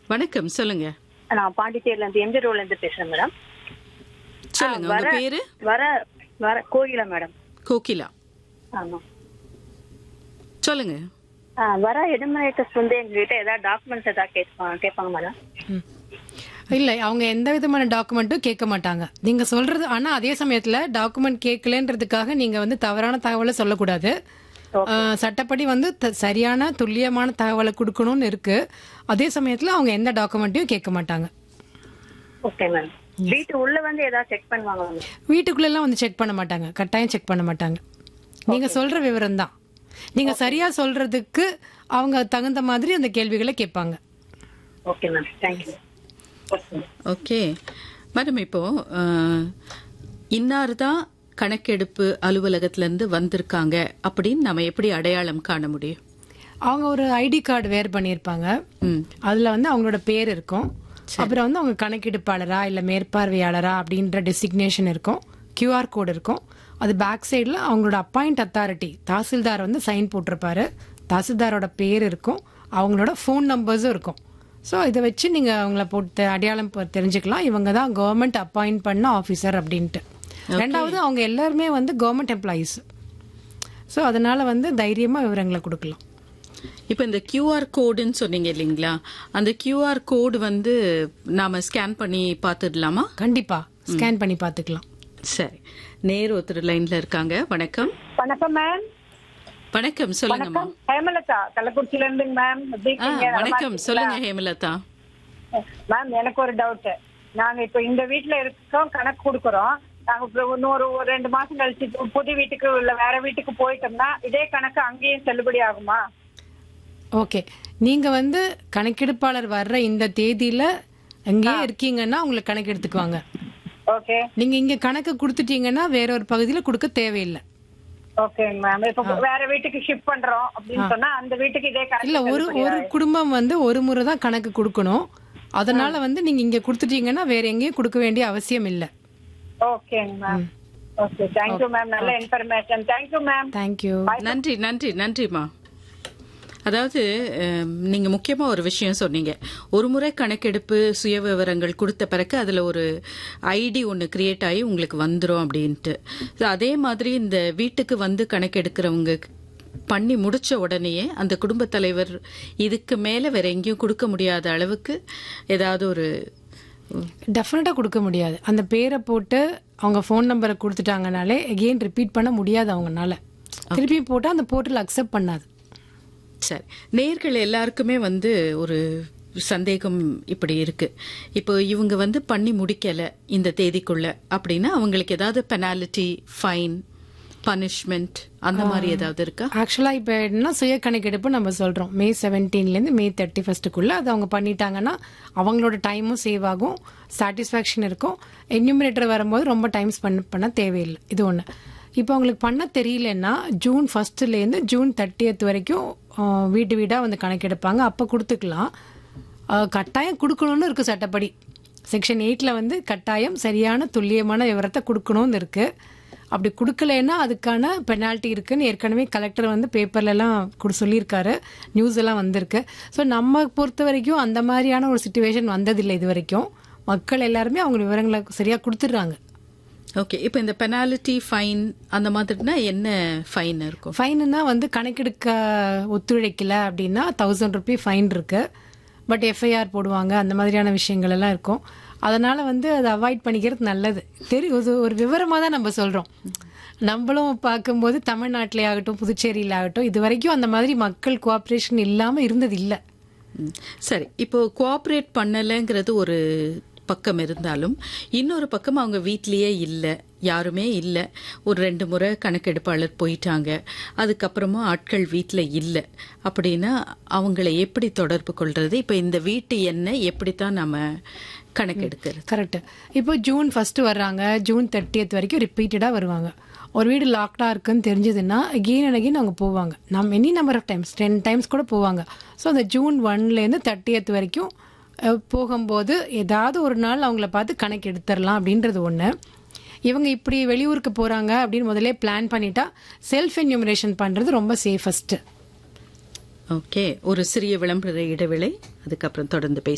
வணக்கம் சொல்லுங்க நான் பாண்டிச்சேரில இருந்து எம்ஜி ரோட்ல இருந்து பேசுறேன் மேடம் சொல்லுங்க உங்க வர- பேரு வர வர கோயிலா மேடம் கோகிலா ஆமா சொல்லுங்க ஆ, வர எனுமரேட்டர்ஸ் வந்து எங்ககிட்ட ஏதாவது டாக்குமெண்ட்ஸ் ஏதாவது கேட்பாங்க கேட்பாங்க மேடம் இல்ல அவங்க எந்த விதமான டாக்குமெண்ட்டும் கேட்க மாட்டாங்க நீங்க சொல்றது ஆனா அதே சமயத்துல டாக்குமெண்ட் கேட்கலன்றதுக்காக நீங்க வந்து தவறான தகவலை சொல்லக்கூடாது ஆஹ், சட்டப்படி வந்து த- சரியான துல்லியமான தகவலை கொடுக்கணும்னு இருக்கு அதே சமயத்துல அவங்க எந்த டாக்குமெண்ட்டையும் கேட்க மாட்டாங்க ஓகே மேம் வீட்டு உள்ள வந்து ஏதாவது செக் பண்ணுவாங்க மேம் வீட்டுக்குள்ள எல்லாம் வந்து செக் பண்ண மாட்டாங்க கட்டாயம் செக் பண்ண மாட்டாங்க நீங்க சொல்ற விவரம் தான் நீங்க சரியா சொல்றதுக்கு அவங்க தகுந்த மாதிரி அந்த கேள்விகளை கேட்பாங்க okay ma'am thank you okay madam இப்போ அஹ், இன்னார் தான் கணக்கெடுப்பு அலுவலகத்துல இருந்து வந்திருக்காங்க அப்படின்னு நம்ம எப்படி அடையாளம் காண முடியும் அவங்க ஒரு ஐடி கார்டு வேர் பண்ணியிருப்பாங்க ம் அதுல வந்து அவங்களோட பேர் இருக்கும் அப்புறம் வந்து அவங்க கணக்கெடுப்பாளரா இல்ல மேற்பார்வையாளரா அப்படின்ற டெசிக்னேஷன் இருக்கும் QR கோட் இருக்கும் அது பேக் சைடில் அவங்களோட அப்பாயிண்ட் அத்தாரிட்டி தாசில்தார் வந்து சைன் போட்டிருப்பாரு தாசில்தாரோட பேர் இருக்கும் அவங்களோட ஃபோன் நம்பர்ஸும் இருக்கும் ஸோ இதை வச்சு நீங்க அவங்கள போட்டு அடையாளம் ப- தெரிஞ்சுக்கலாம் இவங்க தான் கவர்மெண்ட் அப்பாயிண்ட் பண்ண ஆஃபீஸர் அப்படின்ட்டு ரெண்டாவது அவங்க எல்லாருமே வந்து கவர்மெண்ட் எம்ப்ளாயீஸ் ஸோ அதனால வந்து தைரியமா விவரங்களை கொடுக்கலாம் இப்போ இந்த கியூஆர் கோடுன்னு சொன்னீங்க இல்லைங்களா அந்த கியூஆர் கோடு வந்து நாம ஸ்கேன் பண்ணி பார்த்துடலாமா கண்டிப்பா ஸ்கேன் பண்ணி பார்த்துக்கலாம் சரி நேர் ஒருத்தர் லைன்ல இருக்காங்க வணக்கம் வணக்கம் மேம் வணக்கம் சொல்லுங்கம்மா வணக்கம் ஹேமலதா கள்ளக்குறிச்சியில இருந்துங்க மேம் எப்படி ஆ, இருக்கீங்க நலமா வணக்கம் இருக்கீங்களா? சொல்லுங்க ஹேமலதா மேம் எனக்கு ஒரு டவுட் நாங்க இப்ப இந்த வீட்ல இருக்கோம் கணக்கு கொடுக்கறோம் நாங்க இப்ப இன்னொரு ஒரு ரெண்டு மாசம் கழிச்சு பு- புது வீட்டுக்கு இல்ல வேற வீட்டுக்கு போயிட்டோம்னா இதே கணக்கு அங்கேயும் செல்லுபடி ஆகுமா ஓகே நீங்க வந்து கணக்கெடுப்பாளர் வர்ற இந்த தேதியில அங்கேயே இருக்கீங்கன்னா உங்களுக்கு கணக்கு எடுத்துக்குவாங்க ஓகே நீங்க இங்க கணக்கு கொடுத்துட்டீங்கன்னா வேற ஒரு பகுதியில கொடுக்க தேவையில்லை ஓகே மேம் இப்ப வேற வீட்டுக்கு ஷிஃப்ட் பண்றோம் அப்படின்னு சொன்னா அந்த வீட்டுக்கு இதே கணக்கு இல்ல ஒரு ஒரு குடும்பம் வந்து ஒரு முறை தான் கணக்கு கொடுக்கணும் அதனால வந்து நீங்க இங்க கொடுத்துட்டீங்கன்னா வேற எங்கேயும் கொடுக்க வேண்டிய அவசியம் இல்ல ஓகேங்க மேம் ஓகே தேங்க்யூ மேம் நல்ல இன்ஃபர்மேஷன் தேங்க்யூ மேம் தேங்க்யூ நன்றி நன்றி நன்றிம்மா அதாவது அம், நீங்க முக்கியமா ஒரு விஷயம் சொன்னீங்க ஒரு முறை கணக்கெடுப்பு சுய விவரங்கள் கொடுத்த பிறகு அதுல ஒரு ஐடி ஒன்னு கிரியேட் ஆகி உங்களுக்கு வந்துரும் அப்படின்ட்டு So, அதே மாதிரி இந்த வீட்டுக்கு வந்து கணக்கெடுக்கிறவங்க பண்ணி முடிச்ச உடனேயே அந்த குடும்பத் தலைவர் இதுக்கு மேல வேற எங்கேயும் கொடுக்க முடியாத அளவுக்கு ஏதாவது ஒரு டெஃபினட்டா கொடுக்க முடியாது அந்த பேரை போட்டு அவங்க ஃபோன் நம்பரை கொடுத்துட்டாங்கனாலே எகெயின் ரிப்பீட் பண்ண முடியாது அவங்கனால திருப்பி போட்டா அந்த போர்ட்டல் அக்செப்ட் பண்ணாது சரி நேர்கள் எல்லாருக்குமே வந்து ஒரு சந்தேகம் இப்படி இருக்கு இப்போ இவங்க வந்து பண்ணி முடிக்கல இந்த தேதிக்குள்ள அப்படின்னா அவங்களுக்கு ஏதாவது பெனாலிட்டி ஃபைன் பனிஷ்மெண்ட் அந்த மாதிரி ஏதாவது இருக்கா ஆக்சுவலா இப்ப என்ன சுய கணக்கெடுப்பு நம்ம சொல்றோம் மே 17 ல இருந்து மே தேர்ட்டி ஃபர்ஸ்ட்டுக்குள்ள அது அவங்க பண்ணிட்டாங்கன்னா அவங்களோட டைமும் சேவ் ஆகும் சாட்டிஸ்ஃபேக்ஷன் இருக்கும் என்யூமினேட்டர் வரும்போது ரொம்ப டைம் ஸ்பெண்ட் பண்ண தேவையில்லை இது ஒண்ணு இப்போ அவங்களுக்கு பண்ண தெரியலன்னா ஜூன் ஃபர்ஸ்ட்ல இருந்து ஜூன் தேர்ட்டியத் வரைக்கும் ஆஹ், வீட்டு வீடா வந்து கணக்கெடுப்பாங்க அப்ப கொடுத்துக்கலாம் ஆஹ், கட்டாயம் கொடுக்கணும்னு இருக்கு சட்டப்படி செக்ஷன் எயிட்ல வந்து கட்டாயம் சரியான துல்லியமான விவரத்தை கொடுக்கணும்னு இருக்கு அப்படி கொடுக்கலன்னா அதுக்கான பெனால்ட்டி இருக்குன்னு ஏற்கனவே கலெக்டர் வந்து பேப்பர்ல எல்லாம் கொடு சொல்லியிருக்காரு நியூஸ் எல்லாம் வந்திருக்கு ஸோ நம்ம பொறுத்த வரைக்கும் அந்த மாதிரியான ஒரு சுச்சுவேஷன் வந்ததில்லை இது வரைக்கும் மக்கள் எல்லாருமே அவங்க விவரங்களை சரியா கொடுத்துடுறாங்க ஓகே இப்போ இந்த பெனாலிட்டி ஃபைன் அந்த மாதிரினா என்ன ஃபைன் இருக்கும் ஃபைனுன்னா வந்து கணக்கெடுக்க ஒத்துழைக்கல அப்படின்னா தௌசண்ட் ருபி ஃபைன் இருக்கு பட் எஃப்ஐஆர் போடுவாங்க அந்த மாதிரியான விஷயங்கள் எல்லாம் இருக்கும் அதனால வந்து அதை அவாய்ட் பண்ணிக்கிறது நல்லது தெரியும் இது ஒரு விவரமாக தான் நம்ம சொல்றோம் நம்மளும் பார்க்கும்போது தமிழ்நாட்டிலே ஆகட்டும் புதுச்சேரியில ஆகட்டும் இது வரைக்கும் அந்த மாதிரி மக்கள் கோஆப்ரேஷன் இல்லாம இருந்தது இல்லை ம். சரி இப்போ கோஆபரேட் பண்ணலைங்கிறது ஒரு பக்கம் இருந்தாலும் இன்னொரு பக்கம் அவங்க வீட்லயே இல்லை யாருமே இல்லை ஒரு ரெண்டு முறை கணக்கெடுப்பாளர் போயிட்டாங்க அதுக்கப்புறமா ஆட்கள் வீட்டில் இல்லை அப்படின்னா அவங்கள எப்படி தொடர்பு கொள்றது இப்போ இந்த வீட்டு எண்ணை எப்படித்தான் நம்ம கணக்கெடுக்கிறது கரெக்ட் இப்போ ஜூன் ஃபர்ஸ்ட் வர்றாங்க ஜூன் தேர்ட்டியத் வரைக்கும் ரிப்பீட்டடாக வருவாங்க ஒரு வீடு லாக்டா இருக்குன்னு தெரிஞ்சதுன்னா அகெயின் அண்ட் அகெயின் அவங்க போவாங்க நம்ம any number of times ten times கூட போவாங்க ஸோ அந்த ஜூன் ஒன்லேருந்து தேர்ட்டியத் வரைக்கும் அஹ், போகும்போது ஏதாவது ஒரு நாள் அவங்கள பார்த்து கணக்கு எடுத்துடலாம் அப்படின்றது ஒன்று இவங்க இப்படி வெளியூருக்கு போகிறாங்க அப்படின்னு முதல்ல பிளான் பண்ணிட்டா செல்ஃப் என்யூமரேஷன் பண்ணுறது ரொம்ப சேஃபஸ்ட்டு ஓகே ஒரு சிறிய விளம்பர இடைவேளை அதுக்கப்புறம் தொடர்ந்து பேச